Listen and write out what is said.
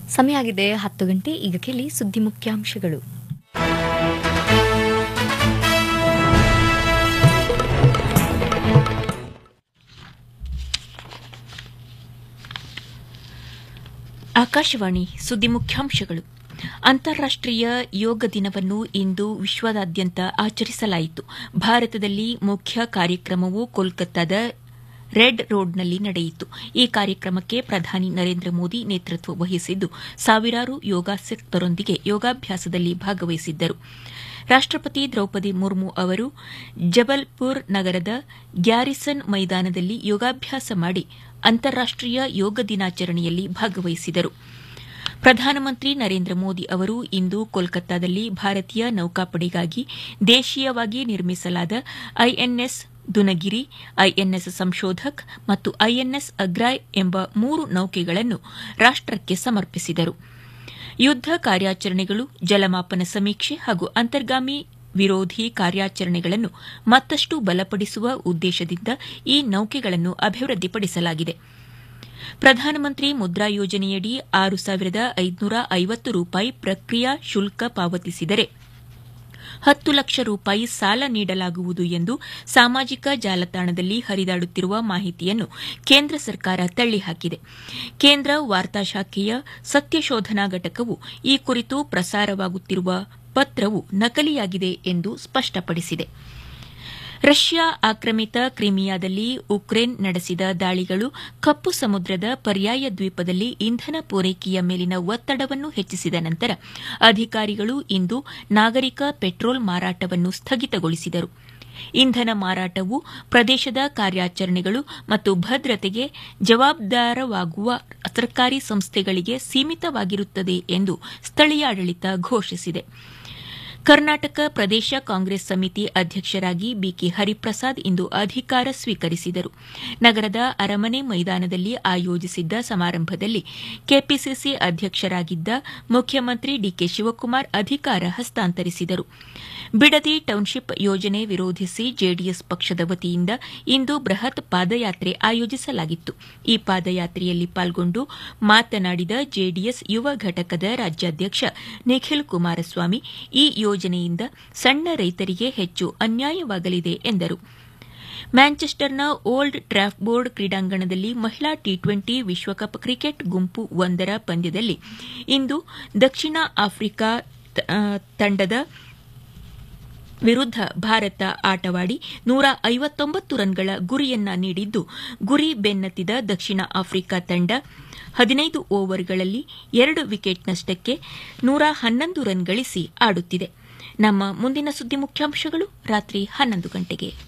ಸಮಯ ಆಗಿದೆ ಹತ್ತು ಗಂಟೆ ಈಗ ಕೇಳಿ ಸುದ್ದಿ ಮುಖ್ಯಾಂಶಗಳು ಆಕಾಶವಾಣಿ ಸುದ್ದಿ ಮುಖ್ಯಾಂಶಗಳು ಅಂತಾರಾಷ್ಟೀಯ ಯೋಗ ದಿನವನ್ನು ಇಂದು ವಿಶ್ವದಾದ್ಯಂತ ಆಚರಿಸಲಾಯಿತು ಭಾರತದಲ್ಲಿ ಮುಖ್ಯ ಕಾರ್ಯಕ್ರಮವು ಕೋಲ್ಕತ್ತಾದ ರೆಡ್ ರೋಡ್ನಲ್ಲಿ ನಡೆಯಿತು ಈ ಕಾರ್ಯಕ್ರಮಕ್ಕೆ ಪ್ರಧಾನಿ ನರೇಂದ್ರ ಮೋದಿ ನೇತೃತ್ವ ವಹಿಸಿದ್ದು ಸಾವಿರಾರು ಯೋಗಾಸಕ್ತರೊಂದಿಗೆ ಯೋಗಾಭ್ಯಾಸದಲ್ಲಿ ಭಾಗವಹಿಸಿದ್ದರು ರಾಷ್ಟಪತಿ ದ್ರೌಪದಿ ಮುರ್ಮು ಅವರು ಜಬಲ್ಪುರ್ ನಗರದ ಗ್ಯಾರಿಸನ್ ಮೈದಾನದಲ್ಲಿ ಯೋಗಾಭ್ಯಾಸ ಮಾಡಿ ಅಂತಾರಾಷ್ಟೀಯ ಯೋಗ ದಿನಾಚರಣೆಯಲ್ಲಿ ಭಾಗವಹಿಸಿದರು ಪ್ರಧಾನಮಂತ್ರಿ ನರೇಂದ್ರ ಮೋದಿ ಅವರು ಇಂದು ಕೋಲ್ಕತ್ತಾದಲ್ಲಿ ಭಾರತೀಯ ನೌಕಾಪಡೆಗಾಗಿ ದೇಶೀಯವಾಗಿ ನಿರ್ಮಿಸಲಾದ ಐಎನ್ಎಸ್ ದುನಗಿರಿ ಐಎನ್ಎಸ್ ಸಂಶೋಧಕ್ ಮತ್ತು ಐಎನ್ಎಸ್ ಅಗ್ರಾಯ್ ಎಂಬ ಮೂರು ನೌಕೆಗಳನ್ನು ರಾಷ್ಟಕ್ಕೆ ಸಮರ್ಪಿಸಿದರು ಯುದ್ದ ಕಾರ್ಯಾಚರಣೆಗಳು ಜಲಮಾಪನ ಸಮೀಕ್ಷೆ ಹಾಗೂ ಅಂತರ್ಗಾಮಿ ವಿರೋಧಿ ಕಾರ್ಯಾಚರಣೆಗಳನ್ನು ಮತ್ತಷ್ಟು ಬಲಪಡಿಸುವ ಉದ್ದೇಶದಿಂದ ಈ ನೌಕೆಗಳನ್ನು ಅಭಿವೃದ್ಧಿಪಡಿಸಲಾಗಿದೆ ಪ್ರಧಾನಮಂತ್ರಿ ಮುದ್ರಾ ಯೋಜನೆಯಡಿ ಆರು ಸಾವಿರದ ಐದುನೂರ ಐವತ್ತು ರೂಪಾಯಿ ಪ್ರಕ್ರಿಯಾ ಶುಲ್ಕ ಪಾವತಿಸಿದರೆ ಹತ್ತು ಲಕ್ಷ ರೂಪಾಯಿ ಸಾಲ ನೀಡಲಾಗುವುದು ಎಂದು ಸಾಮಾಜಿಕ ಜಾಲತಾಣದಲ್ಲಿ ಹರಿದಾಡುತ್ತಿರುವ ಮಾಹಿತಿಯನ್ನು ಕೇಂದ್ರ ಸರ್ಕಾರ ತಳ್ಳಿಹಾಕಿದೆ ಕೇಂದ್ರ ವಾರ್ತಾ ಶಾಖೆಯ ಸತ್ಯಶೋಧನಾ ಘಟಕವು ಈ ಕುರಿತು ಪ್ರಸಾರವಾಗುತ್ತಿರುವ ಪತ್ರವು ನಕಲಿಯಾಗಿದೆ ಎಂದು ಸ್ಪಷ್ಟಪಡಿಸಿದೆ ರಷ್ಯಾ ಆಕ್ರಮಿತ ಕ್ರಿಮಿಯಾದಲ್ಲಿ ಉಕ್ರೇನ್ ನಡೆಸಿದ ದಾಳಿಗಳು ಕಪ್ಪು ಸಮುದ್ರದ ಪರ್ಯಾಯ ದ್ವೀಪದಲ್ಲಿ ಇಂಧನ ಪೂರೈಕೆಯ ಮೇಲಿನ ಒತ್ತಡವನ್ನು ಹೆಚ್ಚಿಸಿದ ನಂತರ ಅಧಿಕಾರಿಗಳು ಇಂದು ನಾಗರಿಕ ಪೆಟ್ರೋಲ್ ಮಾರಾಟವನ್ನು ಸ್ಥಗಿತಗೊಳಿಸಿದರು ಇಂಧನ ಮಾರಾಟವು ಪ್ರದೇಶದ ಕಾರ್ಯಾಚರಣೆಗಳು ಮತ್ತು ಭದ್ರತೆಗೆ ಜವಾಬ್ದಾರವಾಗುವ ಸರ್ಕಾರಿ ಸಂಸ್ಥೆಗಳಿಗೆ ಸೀಮಿತವಾಗಿರುತ್ತದೆ ಎಂದು ಸ್ಥಳೀಯ ಆಡಳಿತ ಘೋಷಿಸಿದೆ ಕರ್ನಾಟಕ ಪ್ರದೇಶ ಕಾಂಗ್ರೆಸ್ ಸಮಿತಿ ಅಧ್ಯಕ್ಷರಾಗಿ ಬಿಕೆ ಹರಿಪ್ರಸಾದ್ ಇಂದು ಅಧಿಕಾರ ಸ್ವೀಕರಿಸಿದರು ನಗರದ ಅರಮನೆ ಮೈದಾನದಲ್ಲಿ ಆಯೋಜಿಸಿದ್ದ ಸಮಾರಂಭದಲ್ಲಿ ಕೆಪಿಸಿಸಿ ಅಧ್ಯಕ್ಷರಾಗಿದ್ದ ಮುಖ್ಯಮಂತ್ರಿ ಡಿಕೆ ಶಿವಕುಮಾರ್ ಅಧಿಕಾರ ಹಸ್ತಾಂತರಿಸಿದರು ಬಿಡದಿ ಟೌನ್ಶಿಪ್ ಯೋಜನೆ ವಿರೋಧಿಸಿ ಜೆಡಿಎಸ್ ಪಕ್ಷದ ವತಿಯಿಂದ ಇಂದು ಬೃಹತ್ ಪಾದಯಾತ್ರೆ ಆಯೋಜಿಸಲಾಗಿತ್ತು ಈ ಪಾದಯಾತ್ರೆಯಲ್ಲಿ ಪಾಲ್ಗೊಂಡು ಮಾತನಾಡಿದ ಜೆಡಿಎಸ್ ಯುವ ಘಟಕದ ರಾಜ್ಯಾಧ್ಯಕ್ಷ ನಿಖಿಲ್ ಕುಮಾರಸ್ವಾಮಿ ಈ ಯೋಜನೆಯಿಂದ ಸಣ್ಣ ರೈತರಿಗೆ ಹೆಚ್ಚು ಅನ್ಯಾಯವಾಗಲಿದೆ ಎಂದರು ಮ್ಯಾಂಚೆಸ್ಟರ್ನ ಓಲ್ಡ್ ಟ್ರಾಫ್ಬೋರ್ಡ್ ಕ್ರೀಡಾಂಗಣದಲ್ಲಿ ಮಹಿಳಾ ಟಿ ಟ್ವೆಂಟಿ ವಿಶ್ವಕಪ್ ಕ್ರಿಕೆಟ್ ಗುಂಪು ಒಂದರ ಪಂದ್ಯದಲ್ಲಿ ಇಂದು ದಕ್ಷಿಣ ಆಫ್ರಿಕಾ ತಂಡದ ವಿರುದ್ದ ಭಾರತ ಆಟವಾಡಿ ನೂರ ಐವತ್ತೊಂಬತ್ತು ರನ್ಗಳ ಗುರಿಯನ್ನ ನೀಡಿದ್ದು ಗುರಿ ಬೆನ್ನತ್ತಿದ ದಕ್ಷಿಣ ಆಫ್ರಿಕಾ ತಂಡ ಹದಿನೈದು ಓವರ್ಗಳಲ್ಲಿ ಎರಡು ವಿಕೆಟ್ ನಷ್ಟಕ್ಕೆ ನೂರ ಹನ್ನೊಂದು ರನ್ ಗಳಿಸಿ ಆಡುತ್ತಿದೆ ನಮ್ಮ ಮುಂದಿನ ಸುದ್ದಿ ಮುಖ್ಯಾಂಶಗಳು ರಾತ್ರಿ ಹನ್ನೊಂದು ಗಂಟೆಗೆ